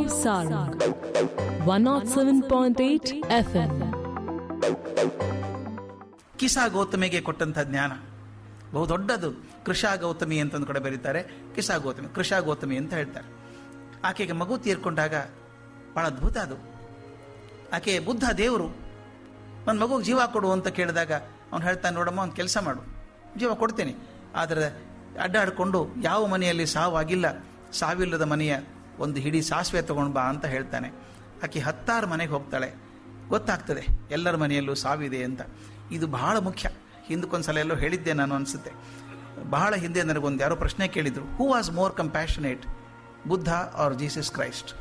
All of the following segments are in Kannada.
Sarang 107.8 FM. ಕಿಸಾ ಗೌತಮಿಗೆ ಕೊಟ್ಟಂಥ ಜ್ಞಾನ ಬಹು ದೊಡ್ಡದು ಕೃಷಾ ಗೌತಮಿ ಅಂತಂದು ಕೂಡ ಬರೀತಾರೆ ಕಿಸಾ ಗೌತಮಿ ಕೃಷಾ ಗೌತಮಿ ಅಂತ ಹೇಳ್ತಾರೆ ಆಕೆಗೆ ಮಗು ತೀರ್ಕೊಂಡಾಗ ಭಾಳ ಅದ್ಭುತ ಅದು ಆಕೆ ಬುದ್ಧ ದೇವರು ನನ್ನ ಮಗುಗೆ ಜೀವ ಕೊಡು ಅಂತ ಕೇಳಿದಾಗ ಅವ್ನು ಹೇಳ್ತಾನೆ ನೋಡಮ್ಮ ಒಂದು ಕೆಲಸ ಮಾಡು ಜೀವ ಕೊಡ್ತೇನೆ ಆದರೆ ಅಡ್ಡಾಡಿಕೊಂಡು ಯಾವ ಮನೆಯಲ್ಲಿ ಸಾವಾಗಿಲ್ಲ ಸಾವಿಲ್ಲದ ಮನೆಯ ಒಂದು ಹಿಡಿ ಸಾಸಿವೆ ತಗೊಂಡು ಬಾ ಅಂತ ಹೇಳ್ತಾನೆ ಆಕೆ ಹತ್ತಾರು ಮನೆಗೆ ಹೋಗ್ತಾಳೆ ಗೊತ್ತಾಗ್ತದೆ ಎಲ್ಲರ ಮನೆಯಲ್ಲೂ ಸಾವಿದೆ ಅಂತ ಇದು ಬಹಳ ಮುಖ್ಯ ಹಿಂದಕ್ಕೊಂದ್ಸಲ ಎಲ್ಲೋ ಹೇಳಿದ್ದೆ ನಾನು ಅನಿಸುತ್ತೆ ಬಹಳ ಹಿಂದೆ ನನಗೊಂದು ಯಾರೋ ಪ್ರಶ್ನೆ ಕೇಳಿದರು who was more compassionate Buddha or Jesus Christ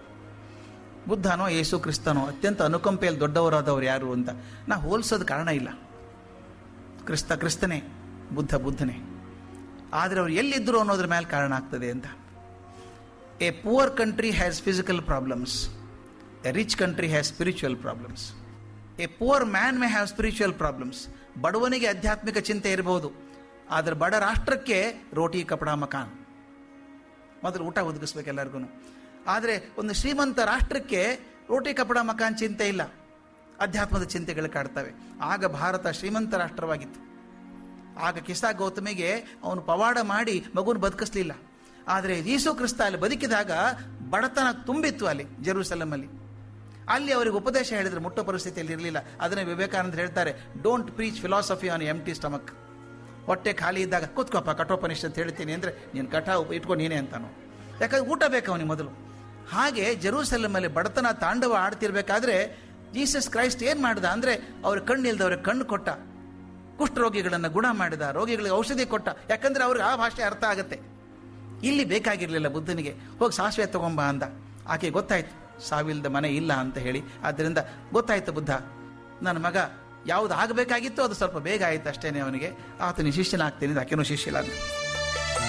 ಬುದ್ಧನೋ ಯೇಸು ಕ್ರಿಸ್ತನೋ ಅತ್ಯಂತ ಅನುಕಂಪೆಯಲ್ಲಿ ದೊಡ್ಡವರಾದವರು ಯಾರು ಅಂತ ನಾ ಹೋಲಿಸೋದು ಕಾರಣ ಇಲ್ಲ ಕ್ರಿಸ್ತ ಕ್ರಿಸ್ತನೇ ಬುದ್ಧ ಬುದ್ಧನೇ ಆದರೆ ಅವ್ರು ಎಲ್ಲಿದ್ದರು ಅನ್ನೋದ್ರ ಮೇಲೆ ಕಾರಣ ಆಗ್ತದೆ ಅಂತ a poor country has physical problems a rich country has spiritual problems a poor man may have spiritual problems ಬಡವನಿಗೆ ಆಧ್ಯಾತ್ಮಿಕ ಚಿಂತೆ ಇರಬಹುದು ಆದರೆ ಬಡ ರಾಷ್ಟ್ರಕ್ಕೆ ರೋಟಿ ಕಪಡ ಮಕಾನ್ ಮೊದಲು ಊಟ ಒದಗಿಸ್ಬೇಕು ಎಲ್ಲರಿಗೂ ಆದರೆ ಒಂದು ಶ್ರೀಮಂತ ರಾಷ್ಟ್ರಕ್ಕೆ ರೋಟಿ ಕಪಡ ಮಕಾನ್ ಚಿಂತೆ ಇಲ್ಲ ಅಧ್ಯಾತ್ಮದ ಚಿಂತೆಗಳು ಕಾಡ್ತವೆ ಆಗ ಭಾರತ ಶ್ರೀಮಂತ ರಾಷ್ಟ್ರವಾಗಿತ್ತು ಆಗ ಕಿಸಾ ಗೌತಮಿಗೆ ಅವನು ಪವಾಡ ಮಾಡಿ ಮಗುನ ಬದುಕಿಸ್ಲಿಲ್ಲ ಆದರೆ ಯೀಸು ಕ್ರಿಸ್ತ ಅಲ್ಲಿ ಬದುಕಿದಾಗ ಬಡತನ ತುಂಬಿತ್ತು ಅಲ್ಲಿ ಜೆರೂಸಲಮಲ್ಲಿ ಅಲ್ಲಿ ಅವರಿಗೆ ಉಪದೇಶ ಹೇಳಿದ್ರೆ ಮುಟ್ಟೋ ಪರಿಸ್ಥಿತಿಯಲ್ಲಿ ಇರಲಿಲ್ಲ ಅದನ್ನೇ ವಿವೇಕಾನಂದ ಹೇಳ್ತಾರೆ don't preach philosophy on empty stomach ಹೊಟ್ಟೆ ಖಾಲಿ ಇದ್ದಾಗ ಕೂತ್ಕೋಪ ಕಠೋಪನಿಷತ್ ಅಂತ ಹೇಳ್ತೀನಿ ಅಂದರೆ ನೀನು ಕಠ ಇಟ್ಕೊಂಡು ನೀನೇ ಅಂತಾನು ಯಾಕಂದ್ರೆ ಊಟ ಬೇಕು ಅವನಿಗೆ ಮೊದಲು ಹಾಗೆ ಜೆರೂಸಲಮಲ್ಲಿ ಬಡತನ ತಾಂಡವ ಆಡ್ತಿರ್ಬೇಕಾದ್ರೆ ಜೀಸಸ್ ಕ್ರೈಸ್ಟ್ ಏನು ಮಾಡ್ದ ಅಂದರೆ ಅವ್ರ ಕಣ್ಣು ಇಲ್ದವ್ರಿಗೆ ಕಣ್ಣು ಕೊಟ್ಟ ಕುಷ್ಠರೋಗಿಗಳನ್ನು ಗುಣ ಮಾಡಿದ ರೋಗಿಗಳಿಗೆ ಔಷಧಿ ಕೊಟ್ಟ ಯಾಕಂದ್ರೆ ಅವ್ರಿಗೆ ಆ ಭಾಷೆ ಅರ್ಥ ಆಗುತ್ತೆ ಇಲ್ಲಿ ಬೇಕಾಗಿರಲಿಲ್ಲ ಬುದ್ಧನಿಗೆ ಹೋಗಿ ಸಾಸಿವೆ ತಗೊಂಬ ಅಂದ ಆಕೆ ಗೊತ್ತಾಯ್ತು ಸಾವಿಲ್ಲದ ಮನೆ ಇಲ್ಲ ಅಂತ ಹೇಳಿ ಆದ್ದರಿಂದ ಗೊತ್ತಾಯ್ತು ಬುದ್ಧ ನನ್ನ ಮಗ ಯಾವುದು ಆಗಬೇಕಾಗಿತ್ತು ಅದು ಸ್ವಲ್ಪ ಬೇಗ ಆಯ್ತು ಅಷ್ಟೇನೆ ಅವನಿಗೆ ಆತನ ಶಿಷ್ಯನಾಗ್ತೇನೆ ಆಕೆನೂ ಶಿಷ್ಯಲಾದ